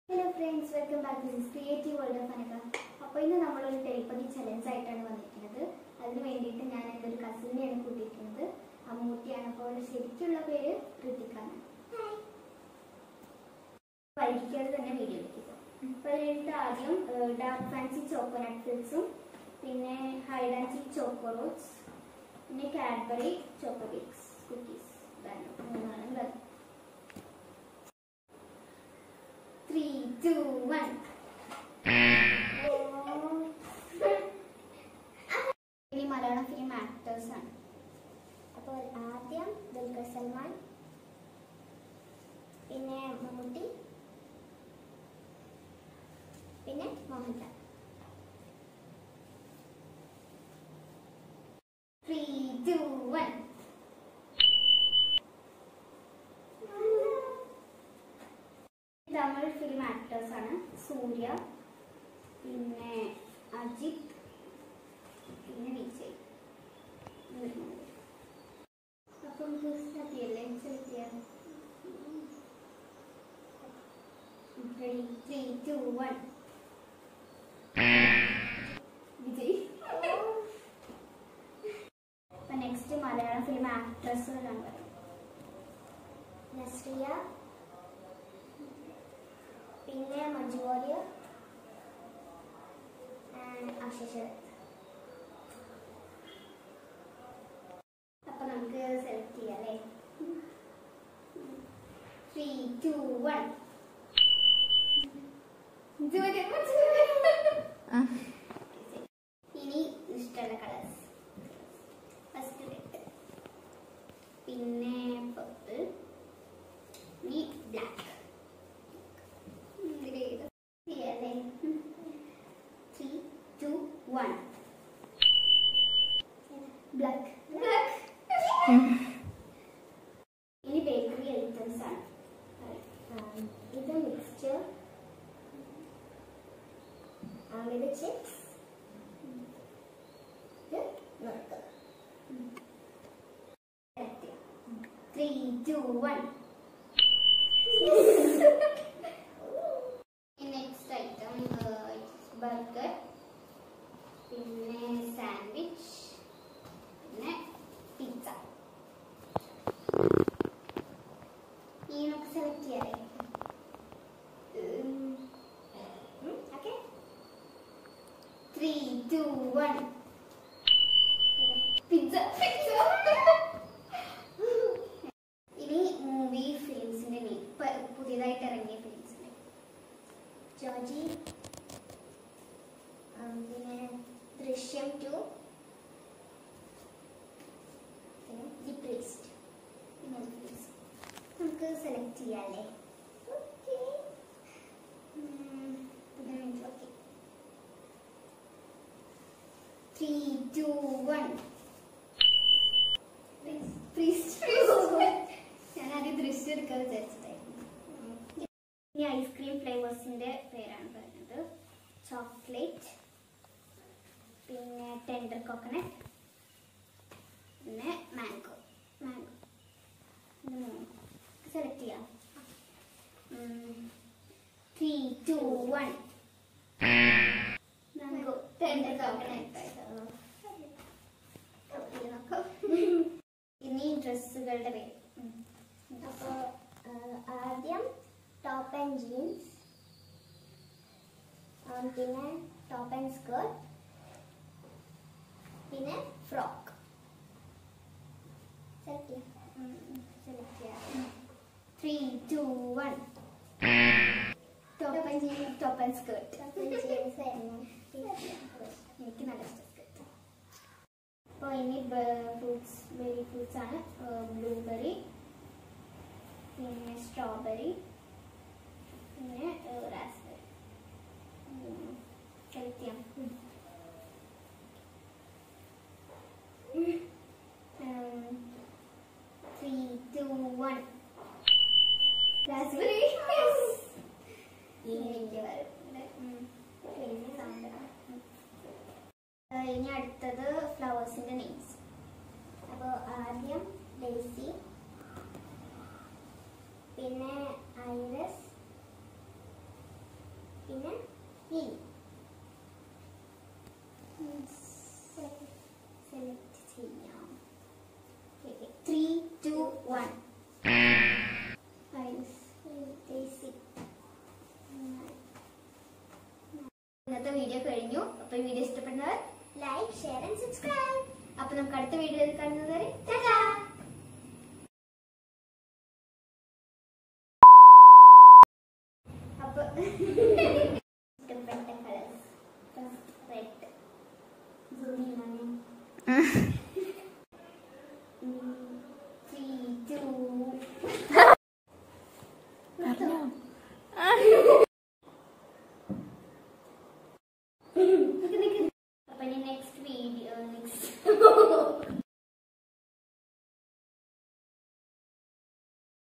Hello friends welcome back this creative world of Anaka അപ്പോൾ ഇന്ന് നമ്മളൊരു ടെലിപ്പതി ചലഞ്ച് ആയിട്ടാണ് വന്നിരിക്കുന്നത് അതിന് വേണ്ടിയിട്ട് ഞാൻ എൻ്റെ ഒരു കസിനെയാണ് കൂട്ടിയിരിക്കുന്നത് അമ്മൂട്ടിയാണ് അപ്പോൾ അവളുടെ ശരിക്കുള്ള പേര് ഋതിക്കാണ് വൈകിക്കാതെ തന്നെ വീഡിയോ എടുക്കുക അപ്പോൾ അതിനായിട്ട് ആദ്യം ഡാർക്ക് ഫാൻസി ചോക്കോനട്ട് ഫിൽസും പിന്നെ hide and seek choco rolls പിന്നെ കാഡ്ബറി ചോക്കോ ബിക്സ് കുക്കീസ് ഇതാണ് മൂന്നാണ് ഉള്ളത് ത്രീ ടു വൺ ഇനി മലയാളം ഫിലിം ആക്ടേഴ്സ് ആണ് അപ്പോൾ ആദ്യം ദുൽഖർ സൽമാൻ പിന്നെ മമ്മൂട്ടി പിന്നെ Mohanlal three two one Tamil film actors ആണ് സൂര്യ പിന്നെ അജിത് പിന്നെ വിജയ് അപ്പൊ നമുക്ക് സത്യമല്ലേ സെലക്ട് ചെയ്യാം three three two one Vijay അപ്പൊ നെക്സ്റ്റ് മലയാളം ഫിലിം ആക്ട്രസ്സുകളാണ് പറയുന്നത് നസ്രിയ പിന്നെ മഞ്ജു വാര്യർ ആൻഡ് അക്ഷയ് അപ്പൊ നമുക്ക് സെലക്ട് ചെയ്യാം അല്ലേ ത്രീ ടു വൺ ഇനി ഇഷ്ടമുള്ള കളേഴ്സ് ഫസ്റ്റ് റെഡ് പിന്നെ പർപ്പിൾ ഇനി ബ്ലാക്ക് അല്ലേ three two one black black ഇനി ബേക്കറി ഐറ്റംസ് ആണ് ഇത് മിക്സ്ചർ ഇത് ചിപ്സ് ഇത് നുറുക്ക് three two one next item burger പിന്നെ സാൻഡ്വിച്ച് പിന്നെ പിസ്സ ഈ നമുക്ക് സെലക്ട് ചെയ്യാറേ okay three two one pizza pizza ഇനി മൂവി ഫിലിംസിന്റെ നെയിം പുതിയതായിട്ട് ഇറങ്ങിയ ഫിലിംസിന്റെ ജോജി ഉം, പിന്നെ ദൃശ്യം ടു പിന്നെ ദി പ്രീസ്റ്റ് മൂവി ഫിലിംസ് നമുക്ക് സെലക്ട് ചെയ്യാല്ലേ ഓക്കെ ത്രീ ടു വൺ ഞാൻ ആദ്യം ദൃശ്യം എടുക്കാൻ വിചാരിച്ചതായിരുന്നു ഇനി ഐസ്ക്രീം ഫ്ലേവേഴ്സിന്റെ പേരാണ് പറയുന്നത് ചോക്ലേറ്റ് പിന്നെ ടെൻഡർ കോക്കനട്ട് പിന്നെ മാംഗോ മാംഗോ സെലക്ട് ചെയ്യാം three two one mango tender coconut ഇനി ഡ്രസ്സുകളുടെ പേര് ഉം. അപ്പോൾ ആദ്യം ടോപ്പ് ആൻഡ് ജീൻസ് പിന്നെ ടോപ്പ് ആൻഡ് സ്കേർട്ട് പിന്നെ ഫ്രോക്ക് സെലക്ട് ചെയ്യാം സെലക്ട് ചെയ്യാം three two one top and jean top and skirt top and jeans ആയിരുന്നു എനിക്ക് നല്ല ഇഷ്ടം സ്കേർട്ട് അപ്പോൾ ഇനി ഫ്രൂട്ട്സ് ബെറി ഫ്രൂട്ട്സ് ആണ് ബ്ലൂബെറി പിന്നെ സ്ട്രോബെറി പിന്നെ റാസ്ബെറി സെലക്ട് ചെയ്യാം ത്രീ ടു വൺ റാസ്ബെറി എനിക്ക് വരുന്നത് പിന്നെ സങ്കടം ഇനി അടുത്തത് ഫ്ലവേഴ്സിന്റെ നെയിംസ് അപ്പോൾ ആദ്യം ഡെയ്സി പിന്നെ ഐറസ് അപ്പൊ ഈ വീഡിയോ ഇഷ്ടപ്പെടുന്നവർ ലൈക്ക് ഷെയർ ആൻഡ് സബ്സ്ക്രൈബ് അപ്പൊ നമുക്ക് അടുത്ത വീഡിയോയിൽ കാണുന്നത് വരെ ടാറ്റാ അപ്പൊ ഇഷ്ടപ്പെട്ട കളേഴ്സ് റെഡ് സൂര്യനാണ് ഉം